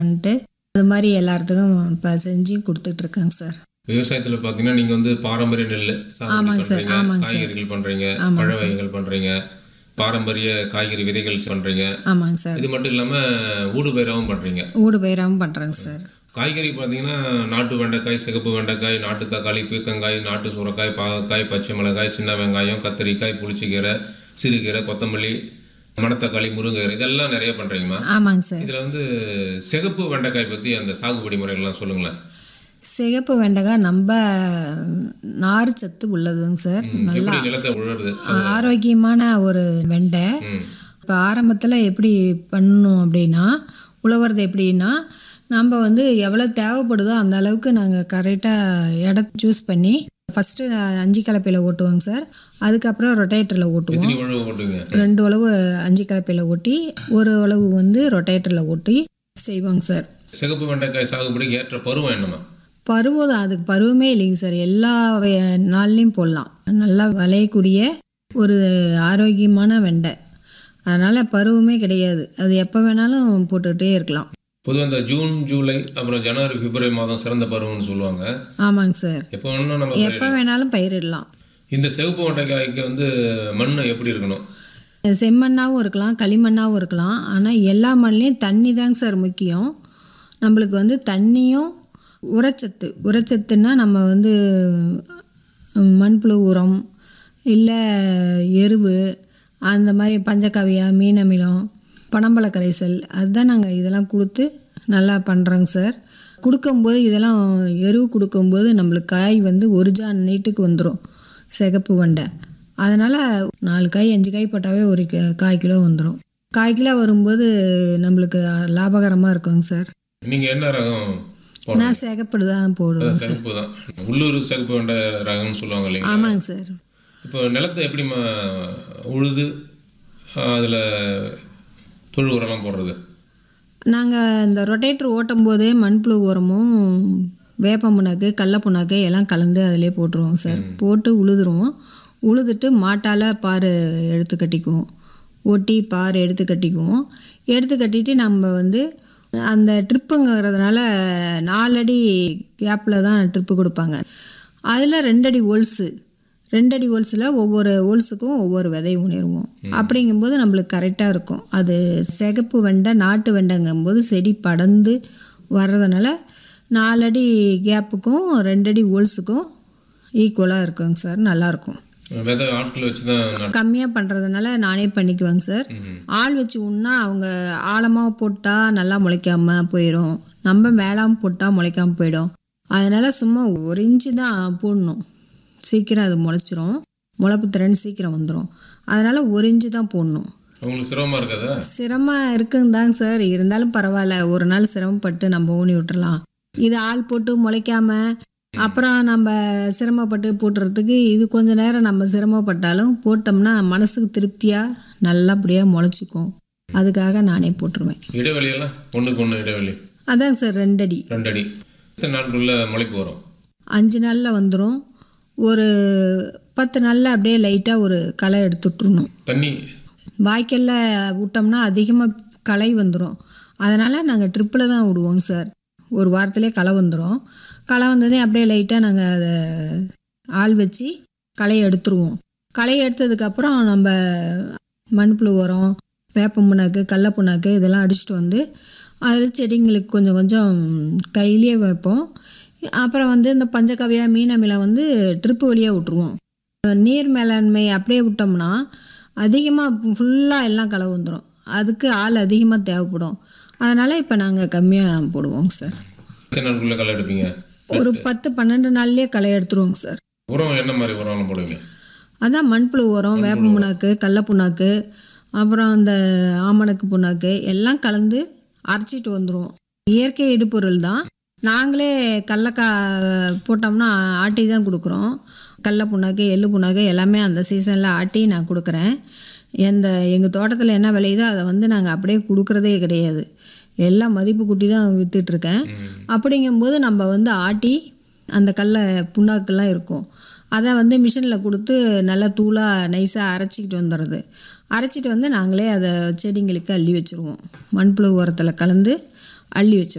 கொடுக்கலான்ட்டு அது மாதிரி எல்லாத்துக்கும் இப்போ செஞ்சு கொடுத்துட்ருக்கேங்க சார் விவசாயத்துல பாத்தீங்கன்னா நீங்க வந்து பாரம்பரிய நெல் சாகுபடி ஆமாங்க சார், பண்றீங்க ஆமாங்க சார். காய்கறிகள் பண்றீங்க ஆமாங்க பழ சார். வகைகள் பண்றீங்க பாரம்பரிய காய்கறி விதைகள் பண்றீங்க ஆமாங்க சார் இது மட்டும் இல்லாம ஊடுபயிராகவும் பண்றீங்க ஊடு பயிராகவும் பண்ணுறேங்க சார் காய்கறி பார்த்தீங்கன்னா நாட்டு வெண்டைக்காய் சிகப்பு வெண்டைக்காய் நாட்டு தக்காளி பீக்கங்காய் நாட்டு சுரக்காய் பாகக்காய் பச்சை மிளகாய் சின்ன வெங்காயம் கத்திரிக்காய் புளிச்சக்கீரை சிறுகீரை கொத்தமல்லி மணத்தக்காளி முருங்கீரை இதெல்லாம் நிறைய பண்ணுறீங்கம்மா ஆமாங்க சார் இதில் வந்து சிகப்பு வெண்டைக்காய் பற்றி அந்த சாகுபடி முறைகள்லாம் சொல்லுங்களேன் சிகப்பு வெண்டைக்காய் நம்ம நார் சத்து உள்ளதுங்க சார் நல்லா எப்படி நிலத்தை உழறது ஆரோக்கியமான ஒரு வெண்டை ம் இப்போ ஆரம்பத்தில் எப்படி பண்ணணும் அப்படின்னா உழவுறது எப்படின்னா நம்ம வந்து எவ்வளோ தேவைப்படுதோ அந்த அளவுக்கு நாங்கள் கரெக்டாக இடத்த சூஸ் பண்ணி ஃபஸ்ட்டு அஞ்சு கலப்பையில் ஓட்டுவோங்க சார் அதுக்கப்புறம் ரொட்டேட்டரில் ஓட்டுவோம் எத்தனை உழவு போட்டுங்க ரெண்டு உழவு அஞ்சு கலப்பையில் ஓட்டி ஒரு உழவு வந்து ரொட்டேட்டரில் ஓட்டி செய்வோங்க சார் சிகப்பு வெண்டைக்காய் சாகுபடிக்கு ஏற்ற பருவம் என்னம்மா பருவம் அதுக்கு பருவமே இல்லைங்க சார் எல்லா வ- நாள்லையும் போடலாம் நல்லா விளையக்கூடிய ஒரு ஆரோக்கியமான வெண்டை அதனால் பருவமே கிடையாது அது எப்போ வேணாலும் போட்டுகிட்டே இருக்கலாம் பொதுவாக இந்த ஜூன் ஜூலை அப்புறம் ஜனவரி பிப்ரவரி மாதம் சிறந்த பருவம்னு சொல்லுவாங்க ஆமாங்க சார் எப்போ வேணா நம்ம எப்போ வேணாலும் பயிரிடலாம் இந்த சிவப்பு வெண்டைக்காய்க்கு வந்து மண் எப்படி இருக்கணும் செம்மண்ணாகவும் இருக்கலாம் களிமண்ணாகவும் இருக்கலாம் ஆனால் எல்லா மண்லேயும் தண்ணி தாங்க சார் முக்கியம் நம்மளுக்கு வந்து தண்ணியும் உரச்சத்து உரச்சத்துன்னா நம்ம வந்து ம், மண்புழு உரம் இல்லை எருவு அந்த மாதிரி பஞ்சகவியா மீன் அமிலம் பனம்பழ கரைசல் அதுதான் நாங்கள் இதெல்லாம் கொடுத்து நல்லா பண்ணுறோங்க சார் கொடுக்கும்போது இதெல்லாம் எருவு கொடுக்கும்போது நம்மளுக்கு காய் வந்து ஒரு ஜான் நீட்டுக்கு வந்துடும் சிகப்பு வண்டை அதனால் நாலு காய் அஞ்சு காய் போட்டாவே ஒரு கி- கால் கிலோ வந்துடும் கால் கிலோ வரும்போது நம்மளுக்கு லாபகரமாக இருக்குங்க சார் நீங்கள் என்ன ரகம் போடணும் நான் சிகப்பு தான் போடுவேன் சார் சிகப்பு தான் உள்ளூர் சிகப்பு வெண்டை ரகம்னு சொல்லுவாங்க இல்லைங்களா ஆமாங்க சார் இப்போ நிலத்தை எப்படிம்மா உழுது அதில் தொழு உரம்லாம் போடுறது நாங்கள் இந்த ரொட்டேட்டர் ஓட்டும் போதே மண்புழு உரமும் வேப்ப புண்ணாக்கு கடல புண்ணாக்கு எல்லாம் கலந்து அதிலே போட்டுருவோம் சார் போட்டு உழுதுருவோம் உழுதுட்டு மாட்டால் பார் எடுத்து கட்டிக்குவோம் ஒட்டி பார் எடுத்து கட்டிக்குவோம் எடுத்து கட்டிட்டு நம்ம வந்து அந்த ட்ரிப்புங்கிறதுனால நாலடி கேப்பில் தான் ட்ரிப்பு கொடுப்பாங்க அதில் ரெண்டடி ஓல்ஸு ரெண்டடி ஓல்ஸில் ஒவ்வொரு ஓல்ஸுக்கும் ஒவ்வொரு விதை ஊனிடுவோம் அப்படிங்கும்போது நம்மளுக்கு கரெக்டாக இருக்கும் அது சிகப்பு வெண்டை நாட்டு வெண்டைங்கும்போது செடி படர்ந்து வர்றதுனால நாலடி கேப்புக்கும் ரெண்டடி ஓல்ஸுக்கும் ஈக்குவலாக இருக்குங்க சார் நல்லாயிருக்கும் விதை ஆட்கள் வச்சு தான் நட்டு கம்மியாக பண்ணுறதுனால நானே பண்ணிக்குவேங்க சார் ஆள் வச்சு உண்ணா அவங்க ஆழமாக போட்டால் நல்லா முளைக்காம போயிடும் நம்ம மேலாம போட்டால் முளைக்காம போயிடும் அதனால் சும்மா ஒரு இன்ச்சு தான் போடணும் சீக்கிரம் அது முளைச்சிரும் முளைப்பு திறன் சீக்கிரம் வந்துடும் அதனால் ஒரு இன்ச்சு தான் போடணும் உங்களுக்கு சிரமமாக இருக்காதா சிரமம் இருக்குங்க சார் இருந்தாலும் பரவாயில்ல ஒரு நாள் சிரமப்பட்டு நம்ம ஊனி விட்டுறலாம் இது ஆள் போட்டு முளைக்காம அப்புறம் நம்ம சிரமப்பட்டு போட்டுறதுக்கு இது கொஞ்ச நேரம் நம்ம சிரமப்பட்டாலும் போட்டோம்னா மனசுக்கு திருப்தியாக நல்லபடியாக முளைச்சிக்கும் அதுக்காக நானே போட்டுருவேன் இடைவெளியெல்லாம் ஒன்றுக்கு ஒன்று இடைவெளி அதாங்க சார் ரெண்டடி ரெண்டடி எத்தனை நாட்களுக்குள்ள முளைப்பு வரும் அஞ்சு நாளில் வந்துடும் ஒரு பத்து நாளில் அப்படியே லைட்டாக ஒரு களை எடுத்து விட்டுறணும் தண்ணி வாய்க்காலில் விட்டோம்னா அதிகமாக களை வந்துடும் அதனால் நாங்கள் ட்ரிப்பில் தான் விடுவோங்க சார் ஒரு வாரத்திலே களை வந்துடும் களை வந்ததே அப்படியே லைட்டாக நாங்கள் அதை ஆள் வச்சு களையை எடுத்துருவோம் களையை எடுத்ததுக்கப்புறம் நம்ம மண்புழு உரம் வேப்ப புண்ணாக்கு கடல புண்ணாக்கு இதெல்லாம் அடிச்சுட்டு வந்து அதில் செடிங்களுக்கு கொஞ்சம் கொஞ்சம் கையிலேயே வைப்போம் அப்புறம் வந்து இந்த பஞ்சகவியா மீன் அமிலம் வந்து ட்ரிப்பு வழியாக விட்ருவோம் நீர் மேலாண்மை அப்படியே விட்டோம்னா அதிகமாக ஃபுல்லாக எல்லாம் களை வந்துடும் அதுக்கு ஆள் அதிகமாக தேவைப்படும் அதனால் இப்போ நாங்கள் கம்மியாக போடுவோங்க சார் எத்தனை நாட்களுக்குள்ள களை எடுப்பீங்க ஒரு பத்து பன்னெண்டு நாள்லேயே களை எடுத்துருவோங்க சார் உரம் என்ன மாதிரி உரம்லாம் போடுவீங்க அதான் மண்புழு உரம் வேப்ப புண்ணாக்கு கடல புண்ணாக்கு அப்புறம் அந்த ஆமணக்கு புண்ணாக்கு எல்லாம் கலந்து அரைச்சிட்டு வந்துடுவோம் இயற்கை இடுபொருள் தான் நாங்களே கடலக்காய் போட்டோம்னா ஆட்டி தான் கொடுக்குறோம் கடல புண்ணாக்கு எள்ளு புண்ணாக்கு எல்லாமே அந்த சீசனில் ஆட்டி நான் கொடுக்குறேன் எந்த எங்கள் தோட்டத்தில் என்ன விளையுதோ அதை வந்து நாங்கள் அப்படியே கொடுக்குறதே கிடையாது எல்லாம் மதிப்பு கூட்டி தான் விற்றுட்ருக்கேன் அப்படிங்கும்போது நம்ம வந்து ஆட்டி அந்த கடல புண்ணாக்கெல்லாம் இருக்கும் அதை வந்து மிஷினில் கொடுத்து நல்லா தூளாக நைஸாக அரைச்சிக்கிட்டு வந்துடுறது அரைச்சிட்டு வந்து நாங்களே அதை செடிங்களுக்கு அள்ளி வச்சுருவோம் மண்புழு உரத்தில் கலந்து அள்ளி வச்சிருவோம்